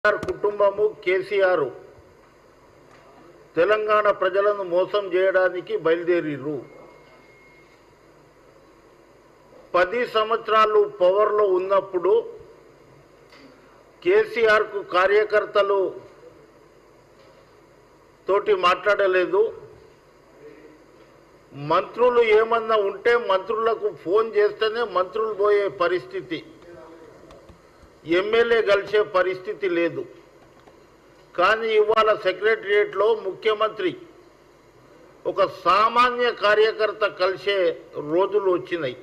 కేసీఆర్ కుటుంబము కేసీఆర్ తెలంగాణ ప్రజలను మోసం చేయడానికి బయలుదేరిర్రు పది సంవత్సరాలు పవర్లో ఉన్నప్పుడు కేసీఆర్కు కార్యకర్తలు తోటి మాట్లాడలేదు మంత్రులు ఏమన్నా ఉంటే మంత్రులకు ఫోన్ చేస్తేనే మంత్రులు పోయే పరిస్థితి ఎమ్మెల్యే కలిసే పరిస్థితి లేదు కానీ ఇవాళ సెక్రటరియట్లో ముఖ్యమంత్రి ఒక సామాన్య కార్యకర్త కలిసే రోజులు వచ్చినాయి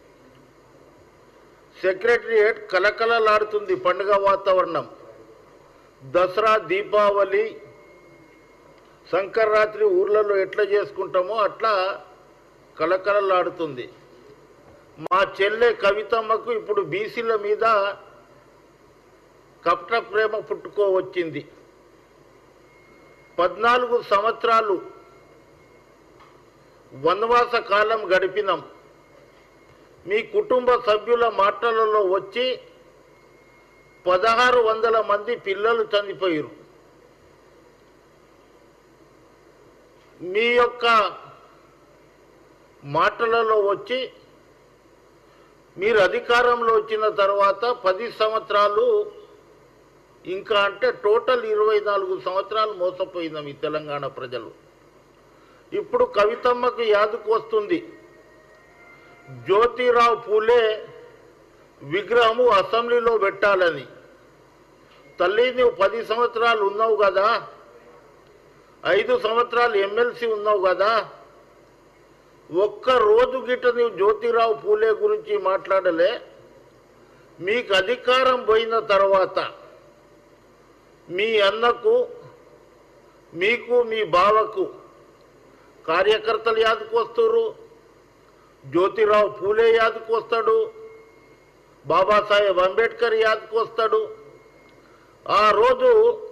సెక్రటరియట్ కలకలలాడుతుంది పండుగ వాతావరణం దసరా దీపావళి సంకరాత్రి ఊర్లలో ఎట్లా చేసుకుంటామో అట్లా కలకలలాడుతుంది మా చెల్లె కవితమ్మకు ఇప్పుడు బీసీల మీద కపట ప్రేమ పుట్టుకోవచ్చింది పద్నాలుగు సంవత్సరాలు వనవాస కాలం గడిపినాం మీ కుటుంబ సభ్యుల మాటలలో వచ్చి పదహారు వందల మంది పిల్లలు చనిపోయారు మీ యొక్క మాటలలో వచ్చి మీరు అధికారంలో వచ్చిన తర్వాత పది సంవత్సరాలు ఇంకా అంటే టోటల్ ఇరవై నాలుగు సంవత్సరాలు మోసపోయిందాం ఈ తెలంగాణ ప్రజలు ఇప్పుడు కవితమ్మకు యాదుకు వస్తుంది జ్యోతిరావు పూలే విగ్రహము అసెంబ్లీలో పెట్టాలని తల్లి నువ్వు పది సంవత్సరాలు ఉన్నావు కదా ఐదు సంవత్సరాలు ఎమ్మెల్సీ ఉన్నావు కదా ఒక్క రోజు గిట్ట నీవు జ్యోతిరావు పూలే గురించి మాట్లాడలే మీకు అధికారం పోయిన తర్వాత మీ అన్నకు మీకు మీ బావకు కార్యకర్తలు యాదకు వస్తారు జ్యోతిరావు పూలే యాదకు వస్తాడు బాబాసాహెబ్ అంబేద్కర్ యాదకు వస్తాడు ఆ రోజు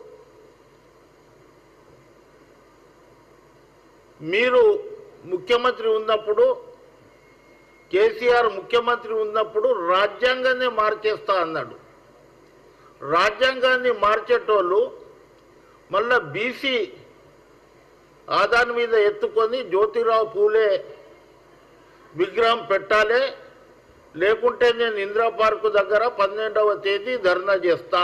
మీరు ముఖ్యమంత్రి ఉన్నప్పుడు కేసీఆర్ ముఖ్యమంత్రి ఉన్నప్పుడు రాజ్యాంగాన్ని మార్చేస్తా అన్నాడు రాజ్యాంగాన్ని మార్చేటోళ్ళు మళ్ళా బీసీ ఆధార్ మీద ఎత్తుకొని జ్యోతిరావు పూలే విగ్రహం పెట్టాలి లేకుంటే నేను ఇందిరా పార్కు దగ్గర పన్నెండవ తేదీ ధర్నా చేస్తా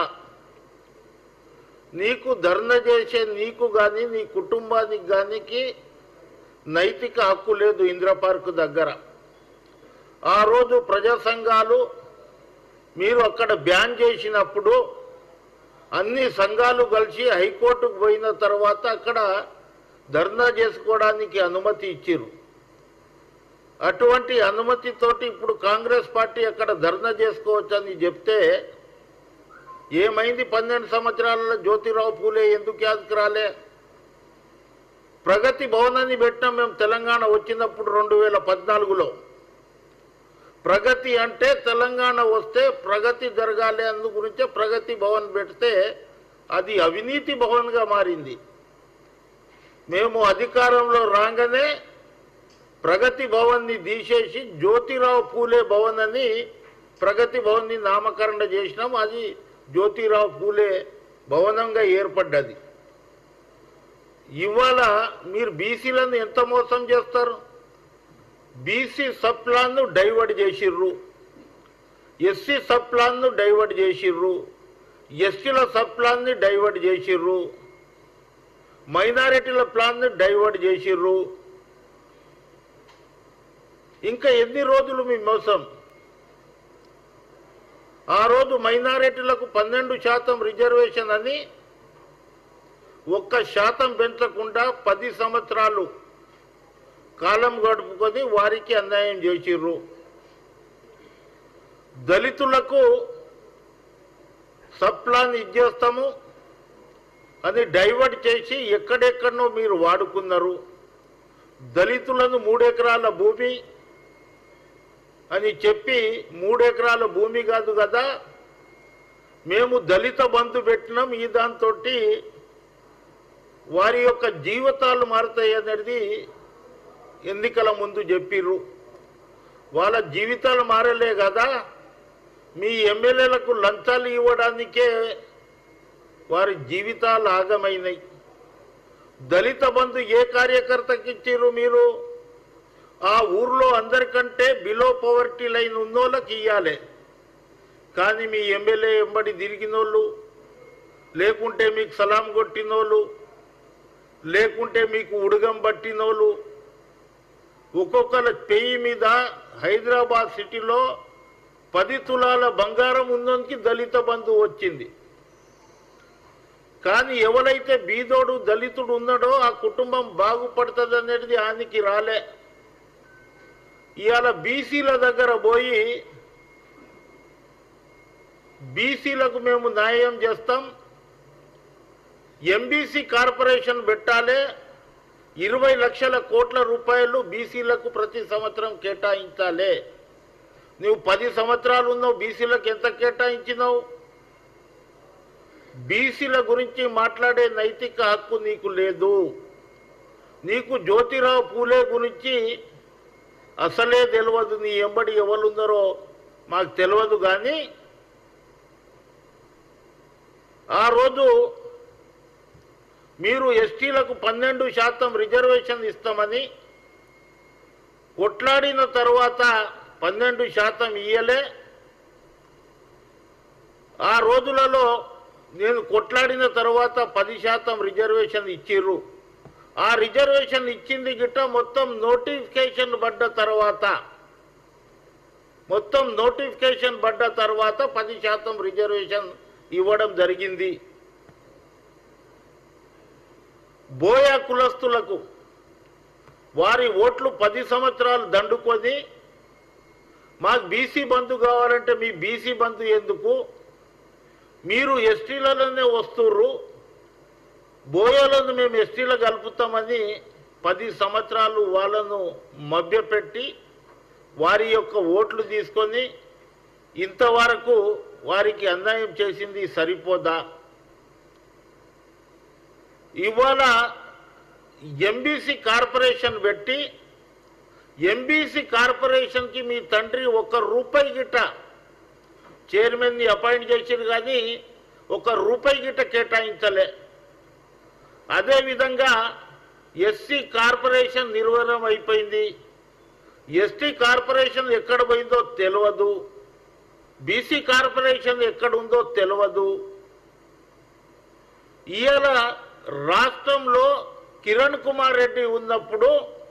నీకు ధర్నా చేసే నీకు కానీ నీ కుటుంబానికి గానికి నైతిక హక్కు లేదు ఇందిరా పార్కు దగ్గర ఆ రోజు ప్రజా సంఘాలు మీరు అక్కడ బ్యాన్ చేసినప్పుడు అన్ని సంఘాలు కలిసి హైకోర్టుకు పోయిన తర్వాత అక్కడ ధర్నా చేసుకోవడానికి అనుమతి ఇచ్చిరు అటువంటి అనుమతితోటి ఇప్పుడు కాంగ్రెస్ పార్టీ అక్కడ ధర్నా చేసుకోవచ్చని చెప్తే ఏమైంది పన్నెండు సంవత్సరాలలో జ్యోతిరావు పూలే ఎందుకు యాదకు రాలే ప్రగతి భవనాన్ని పెట్టినాం మేము తెలంగాణ వచ్చినప్పుడు రెండు వేల పద్నాలుగులో ప్రగతి అంటే తెలంగాణ వస్తే ప్రగతి జరగాలి అందు గురించే ప్రగతి భవన్ పెడితే అది అవినీతి భవన్గా మారింది మేము అధికారంలో రాగానే ప్రగతి భవన్ని తీసేసి జ్యోతిరావు పూలే భవన్ అని ప్రగతి భవన్ని నామకరణ చేసినాం అది జ్యోతిరావు పూలే భవనంగా ఏర్పడ్డది ఇవాళ మీరు బీసీలను ఎంత మోసం చేస్తారు బీసీ సబ్ ప్లాన్ను డైవర్ట్ చేసిర్రు ఎస్సీ సబ్ ప్లాన్ను డైవర్ట్ చేసిర్రు ఎస్టీల సబ్ ప్లాన్ని డైవర్ట్ చేసిర్రు మైనారిటీల ప్లాన్ని డైవర్ట్ చేసిర్రు ఇంకా ఎన్ని రోజులు మీ మోసం ఆ రోజు మైనారిటీలకు పన్నెండు శాతం రిజర్వేషన్ అని ఒక్క శాతం పెంచకుండా పది సంవత్సరాలు కాలం గడుపుకొని వారికి అన్యాయం చేసిర్రు దళితులకు సప్లాన్ ఇచ్చేస్తాము అని డైవర్ట్ చేసి ఎక్కడెక్కడనో మీరు వాడుకున్నారు దళితులను మూడెకరాల భూమి అని చెప్పి మూడెకరాల భూమి కాదు కదా మేము దళిత బంధు పెట్టినాం ఈ దాంతో వారి యొక్క జీవితాలు మారుతాయి అనేది ఎన్నికల ముందు చెప్పిర్రు వాళ్ళ జీవితాలు మారలే కదా మీ ఎమ్మెల్యేలకు లంచాలు ఇవ్వడానికే వారి జీవితాలు ఆగమైనాయి దళిత బంధు ఏ కార్యకర్తకి ఇచ్చారు మీరు ఆ ఊర్లో అందరికంటే బిలో పవర్టీ లైన్ ఉన్నోళ్ళకి ఇయ్యాలి కానీ మీ ఎమ్మెల్యే ఎంబడి తిరిగినోళ్ళు లేకుంటే మీకు సలాం కొట్టినోళ్ళు లేకుంటే మీకు ఉడగం పట్టినోళ్ళు ఒక్కొక్కల పెయ్యి మీద హైదరాబాద్ సిటీలో పది తులాల బంగారం ఉన్నోనికి దళిత బంధు వచ్చింది కానీ ఎవరైతే బీదోడు దళితుడు ఉన్నాడో ఆ కుటుంబం బాగుపడుతుంది అనేది ఆయనకి రాలే ఇవాళ బీసీల దగ్గర పోయి బీసీలకు మేము న్యాయం చేస్తాం ఎంబీసీ కార్పొరేషన్ పెట్టాలి ఇరవై లక్షల కోట్ల రూపాయలు బీసీలకు ప్రతి సంవత్సరం కేటాయించాలి నువ్వు పది సంవత్సరాలు ఉన్నావు బీసీలకు ఎంత కేటాయించినావు బీసీల గురించి మాట్లాడే నైతిక హక్కు నీకు లేదు నీకు జ్యోతిరావు పూలే గురించి అసలే తెలియదు నీ ఎంబడి ఎవరున్నారో మాకు తెలియదు కానీ ఆ రోజు మీరు ఎస్టీలకు పన్నెండు శాతం రిజర్వేషన్ ఇస్తామని కొట్లాడిన తర్వాత పన్నెండు శాతం ఇయ్యలే ఆ రోజులలో నేను కొట్లాడిన తర్వాత పది శాతం రిజర్వేషన్ ఇచ్చిర్రు ఆ రిజర్వేషన్ ఇచ్చింది గిట్ట మొత్తం నోటిఫికేషన్ పడ్డ తర్వాత మొత్తం నోటిఫికేషన్ పడ్డ తర్వాత పది శాతం రిజర్వేషన్ ఇవ్వడం జరిగింది బోయా కులస్తులకు వారి ఓట్లు పది సంవత్సరాలు దండుకొని మాకు బీసీ బంధు కావాలంటే మీ బీసీ బంధు ఎందుకు మీరు ఎస్టీలలోనే వస్తుర్రు బోయోలను మేము ఎస్టీలో కలుపుతామని పది సంవత్సరాలు వాళ్ళను మభ్యపెట్టి వారి యొక్క ఓట్లు తీసుకొని ఇంతవరకు వారికి అన్యాయం చేసింది సరిపోదా ఇవాళ ఎంబీసీ కార్పొరేషన్ పెట్టి ఎంబీసీ కార్పొరేషన్కి మీ తండ్రి ఒక్క రూపాయి గిట్ట చైర్మన్ని అపాయింట్ చేసిరు కానీ ఒక రూపాయి గిట్ట కేటాయించలే అదేవిధంగా ఎస్సీ కార్పొరేషన్ నిర్వహణం అయిపోయింది ఎస్టీ కార్పొరేషన్ ఎక్కడ పోయిందో తెలియదు బీసీ కార్పొరేషన్ ఎక్కడుందో తెలియదు ఇవాళ రాష్ట్రంలో కిరణ్ కుమార్ రెడ్డి ఉన్నప్పుడు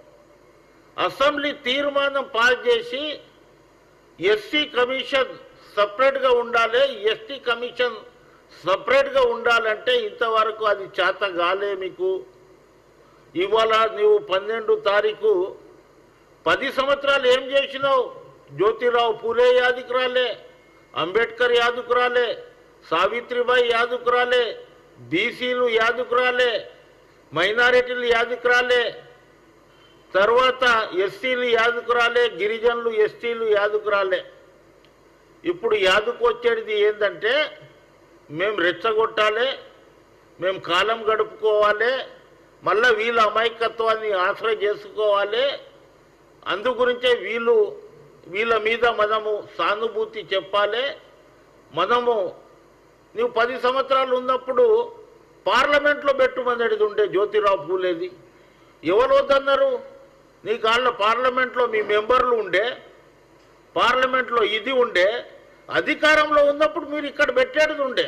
అసెంబ్లీ తీర్మానం పాస్ చేసి ఎస్సీ కమిషన్ సపరేట్గా ఉండాలి ఎస్టీ కమిషన్ సపరేట్గా ఉండాలంటే ఇంతవరకు అది చేత కాలే మీకు ఇవాళ నీవు పన్నెండు తారీఖు పది సంవత్సరాలు ఏం చేసినావు జ్యోతిరావు పూలే యాదుకు రాలే అంబేద్కర్ యాదుకు రాలే సావిత్రిబాయి యాదుకు రాలే బీసీలు యాదుకు రాలే మైనారిటీలు యాదుకు రాలే తర్వాత ఎస్సీలు యాదుకు రాలే గిరిజనులు ఎస్టీలు యాదుకు రాలే ఇప్పుడు యాదుకు వచ్చేది ఏంటంటే మేము రెచ్చగొట్టాలి మేము కాలం గడుపుకోవాలి మళ్ళీ వీళ్ళ అమాయకత్వాన్ని ఆశ్రయ చేసుకోవాలి అందు గురించే వీళ్ళు వీళ్ళ మీద మనము సానుభూతి చెప్పాలి మనము నువ్వు పది సంవత్సరాలు ఉన్నప్పుడు పార్లమెంట్లో పెట్టుమనేది ఉండే జ్యోతిరావు పూలేది ఎవరు వద్దన్నారు నీ కాళ్ళ పార్లమెంట్లో మీ మెంబర్లు ఉండే పార్లమెంట్లో ఇది ఉండే అధికారంలో ఉన్నప్పుడు మీరు ఇక్కడ పెట్టేది ఉండే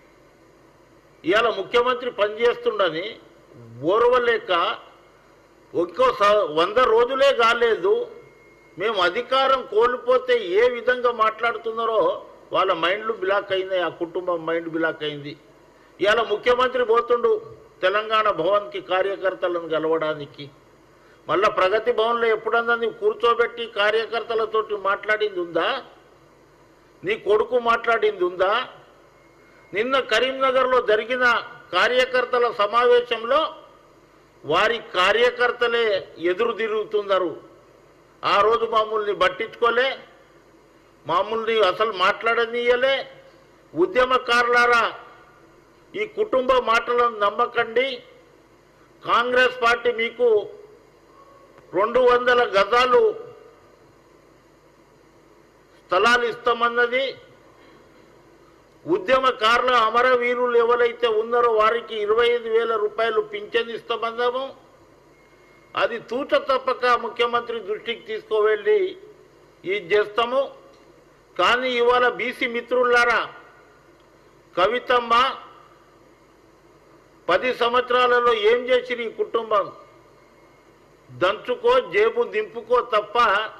ఇవాళ ముఖ్యమంత్రి పనిచేస్తుండని ఓర్వలేక ఒక్కో స- వంద రోజులే కాలేదు మేము అధికారం కోల్పోతే ఏ విధంగా మాట్లాడుతున్నారో వాళ్ళ మైండ్లు బ్లాక్ అయినాయి ఆ కుటుంబం మైండ్ బ్లాక్ అయింది ఇవాళ ముఖ్యమంత్రి పోతుండు తెలంగాణ భవన్కి కార్యకర్తలను కలవడానికి మళ్ళా ప్రగతి భవన్లో ఎప్పుడన్నా నీవు కూర్చోబెట్టి కార్యకర్తలతోటి మాట్లాడింది ఉందా నీ కొడుకు మాట్లాడింది ఉందా నిన్న కరీంనగర్లో జరిగిన కార్యకర్తల సమావేశంలో వారి కార్యకర్తలే ఎదురు తిరుగుతున్నారు ఆ రోజు మమ్మల్ని పట్టించుకోలే మమ్మల్ని అసలు మాట్లాడనీయలే ఉద్యమకారులారా ఈ కుటుంబ మాటలను నమ్మకండి కాంగ్రెస్ పార్టీ మీకు రెండు వందల గజాలు స్థలాలు ఇస్తామన్నది ఉద్యమకారుల అమరవీరులు ఎవరైతే ఉన్నారో వారికి ఇరవై ఐదు వేల రూపాయలు పింఛన్ ఇస్తామన్నాము అది తూచ తప్పక ముఖ్యమంత్రి దృష్టికి తీసుకువెళ్ళి ఇది చేస్తాము కానీ ఇవాళ బీసీ మిత్రులారా కవితమ్మ పది సంవత్సరాలలో ఏం చేసిరు ఈ కుటుంబం దంచుకో జేబు దింపుకో తప్ప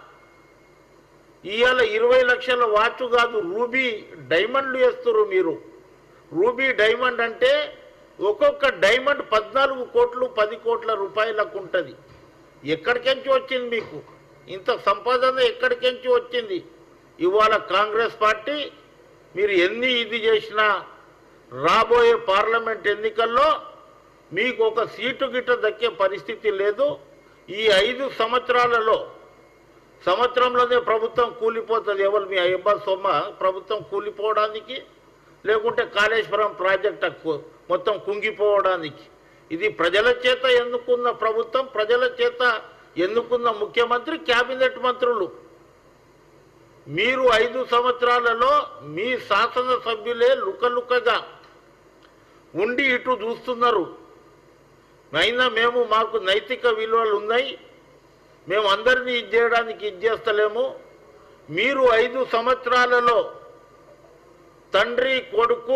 ఇవాళ ఇరవై లక్షల వాచ్ కాదు రూబీ డైమండ్లు వేస్తున్నారు మీరు రూబీ డైమండ్ అంటే ఒక్కొక్క డైమండ్ పద్నాలుగు కోట్లు పది కోట్ల రూపాయలకు ఉంటుంది ఎక్కడికెంచి వచ్చింది మీకు ఇంత సంపాదన ఎక్కడికెంచి వచ్చింది ఇవాళ కాంగ్రెస్ పార్టీ మీరు ఎన్ని ఇది చేసినా రాబోయే పార్లమెంట్ ఎన్నికల్లో మీకు ఒక సీటు గిట్ట దక్కే పరిస్థితి లేదు ఈ ఐదు సంవత్సరాలలో సంవత్సరంలోనే ప్రభుత్వం కూలిపోతుంది ఎవరు మీ అయ్యబ్బ సొమ్మ ప్రభుత్వం కూలిపోవడానికి లేకుంటే కాళేశ్వరం ప్రాజెక్ట్ కు- మొత్తం కుంగిపోవడానికి ఇది ప్రజల చేత ఎన్నుకున్న ప్రభుత్వం ప్రజల చేత ఎన్నుకున్న ముఖ్యమంత్రి కేబినెట్ మంత్రులు మీరు ఐదు సంవత్సరాలలో మీ శాసనసభ్యులే లుకలుకగా ఉండి ఇటు చూస్తున్నారు అయినా మేము మాకు నైతిక విలువలు ఉన్నాయి మేము అందరినీ ఇది చేయడానికి ఇది చేస్తలేము మీరు ఐదు సంవత్సరాలలో తండ్రి కొడుకు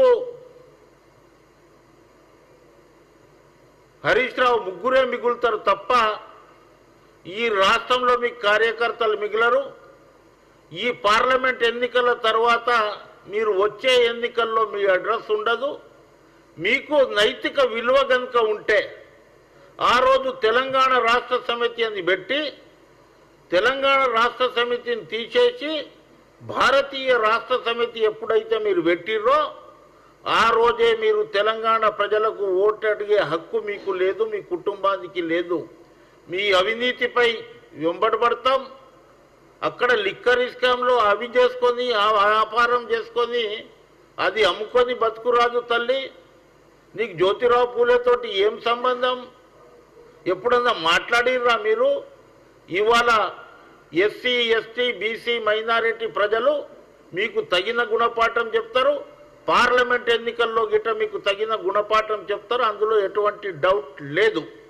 హరీష్ రావు ముగ్గురే మిగులుతారు తప్ప ఈ రాష్ట్రంలో మీ కార్యకర్తలు మిగిలరు ఈ పార్లమెంట్ ఎన్నికల తర్వాత మీరు వచ్చే ఎన్నికల్లో మీ అడ్రస్ ఉండదు మీకు నైతిక విలువ కనుక ఉంటే ఆ రోజు తెలంగాణ రాష్ట్ర సమితి అని పెట్టి తెలంగాణ రాష్ట్ర సమితిని తీసేసి భారతీయ రాష్ట్ర సమితి ఎప్పుడైతే మీరు పెట్టిర్రో ఆ రోజే మీరు తెలంగాణ ప్రజలకు ఓటు అడిగే హక్కు మీకు లేదు మీ కుటుంబానికి లేదు మీ అవినీతిపై వెంబడబడతాం అక్కడ లిక్కర్ ఇస్కాంలో అవి చేసుకొని ఆ వ్యాపారం చేసుకొని అది అమ్ముకొని బతుకురాదు తల్లి నీకు జ్యోతిరావు పూలేతోటి ఏం సంబంధం ఎప్పుడన్నా మాట్లాడిర్రా మీరు ఇవాళ ఎస్సీ ఎస్టీ బీసీ మైనారిటీ ప్రజలు మీకు తగిన గుణపాఠం చెప్తారు పార్లమెంట్ ఎన్నికల్లో గిట్ట మీకు తగిన గుణపాఠం చెప్తారు అందులో ఎటువంటి డౌట్ లేదు